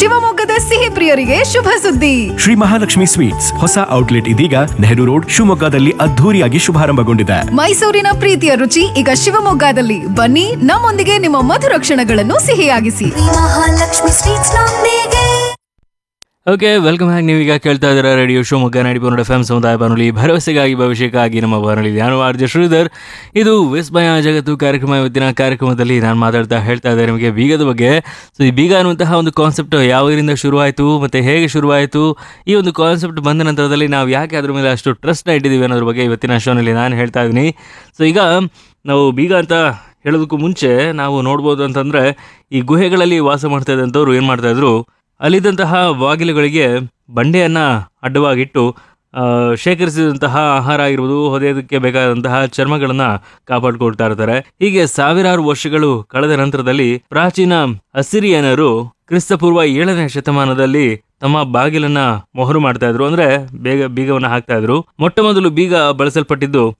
ಶಿವಮೊಗ್ಗದ ಸಿಹಿ ಪ್ರಿಯರಿಗೆ ಶುಭ ಸುದ್ದಿ ಶ್ರೀ ಮಹಾಲಕ್ಷ್ಮಿ ಸ್ವೀಟ್ಸ್ ಹೊಸ ಔಟ್ಲೆಟ್ ಇದೀಗ ನೆಹರು ರೋಡ್ ಶಿವಮೊಗ್ಗದಲ್ಲಿ ಅದ್ಧೂರಿಯಾಗಿ ಶುಭಾರಂಭಗೊಂಡಿದೆ ಮೈಸೂರಿನ ಪ್ರೀತಿಯ ರುಚಿ ಈಗ ಶಿವಮೊಗ್ಗದಲ್ಲಿ ಬನ್ನಿ ನಮ್ಮೊಂದಿಗೆ ನಿಮ್ಮ ಮಧುರ ಕ್ಷಣಗಳನ್ನು ಸಿಹಿಯಾಗಿಸಿ ಮಹಾಲಕ್ಷ್ಮಿ ಸ್ವೀಟ್ಸ್ ನೊಂದಿಗೆ ಓಕೆ ವೆಲ್ಕಮ್ ಬ್ಯಾಕ್ ನೀವೀಗ ಕೇಳ್ತಾ ಇದ್ದೀರಾ ರೇಡಿಯೋ ಶಿವಮೊಗ್ಗ ನಾಡಿ ಪನ್ನಡ ಎಫ್ ಎಂ ಸಮುದಾಯ ಬಾನುಲಿ ಭರವಸೆಗಾಗಿ ಭವಿಷ್ಯಕ್ಕಾಗಿ ನಮ್ಮ ಬಾನುಲಿ ನಾನು ಆರ್ ಜೆ ಶ್ರೀಧರ್ ಇದು ವಿಸ್ಮಯ ಜಗತ್ತು ಕಾರ್ಯಕ್ರಮ ಇವತ್ತಿನ ಕಾರ್ಯಕ್ರಮದಲ್ಲಿ ನಾನು ಮಾತಾಡ್ತಾ ಹೇಳ್ತಾ ಇದ್ದೆ ನಿಮಗೆ ಬೀಗದ ಬಗ್ಗೆ ಸೊ ಈ ಬೀಗ ಅನ್ನುವಂತಹ ಒಂದು ಕಾನ್ಸೆಪ್ಟ್ ಯಾವುದರಿಂದ ಶುರುವಾಯಿತು ಮತ್ತು ಹೇಗೆ ಶುರುವಾಯಿತು ಈ ಒಂದು ಕಾನ್ಸೆಪ್ಟ್ ಬಂದ ನಂತರದಲ್ಲಿ ನಾವು ಯಾಕೆ ಅದ್ರ ಮೇಲೆ ಅಷ್ಟು ಟ್ರಸ್ಟ್ನ ಇಟ್ಟಿದ್ದೀವಿ ಅನ್ನೋದ್ರ ಬಗ್ಗೆ ಇವತ್ತಿನ ಶೋನಲ್ಲಿ ನಾನು ಹೇಳ್ತಾ ಇದ್ದೀನಿ ಸೊ ಈಗ ನಾವು ಬೀಗ ಅಂತ ಹೇಳೋದಕ್ಕೂ ಮುಂಚೆ ನಾವು ನೋಡ್ಬೋದು ಅಂತಂದರೆ ಈ ಗುಹೆಗಳಲ್ಲಿ ವಾಸ ಮಾಡ್ತಾ ಇದ್ದಂಥವ್ರು ಏನು ಮಾಡ್ತಾಯಿದ್ರು ಅಲ್ಲಿದ್ದಂತಹ ಬಾಗಿಲುಗಳಿಗೆ ಬಂಡೆಯನ್ನು ಅಡ್ಡವಾಗಿಟ್ಟು ಆ, ಶೇಖರಿಸಿದಂತಹ ಆಹಾರ ಆಗಿರ್ಬೋದು ಹೊದೆಯೋದಕ್ಕೆ ಬೇಕಾದಂತಹ ಚರ್ಮಗಳನ್ನು ಕಾಪಾಡ್ಕೊಳ್ತಾ ಇರ್ತಾರೆ ಹೀಗೆ ಸಾವಿರಾರು ವರ್ಷಗಳು ಕಳೆದ ನಂತರದಲ್ಲಿ ಪ್ರಾಚೀನ ಅಸಿರಿಯನರು ಕ್ರಿಸ್ತಪೂರ್ವ ಏಳನೇ ಶತಮಾನದಲ್ಲಿ ತಮ್ಮ ಬಾಗಿಲನ್ನ ಮೊಹರು ಮಾಡ್ತಾ ಇದ್ರು ಅಂದ್ರೆ ಬೇಗ ಬೀಗವನ್ನ ಹಾಕ್ತಾ ಇದ್ರು ಮೊಟ್ಟ ಮೊದಲು ಬೀಗ ಬಳಸಲ್ಪಟ್ಟಿದ್ದು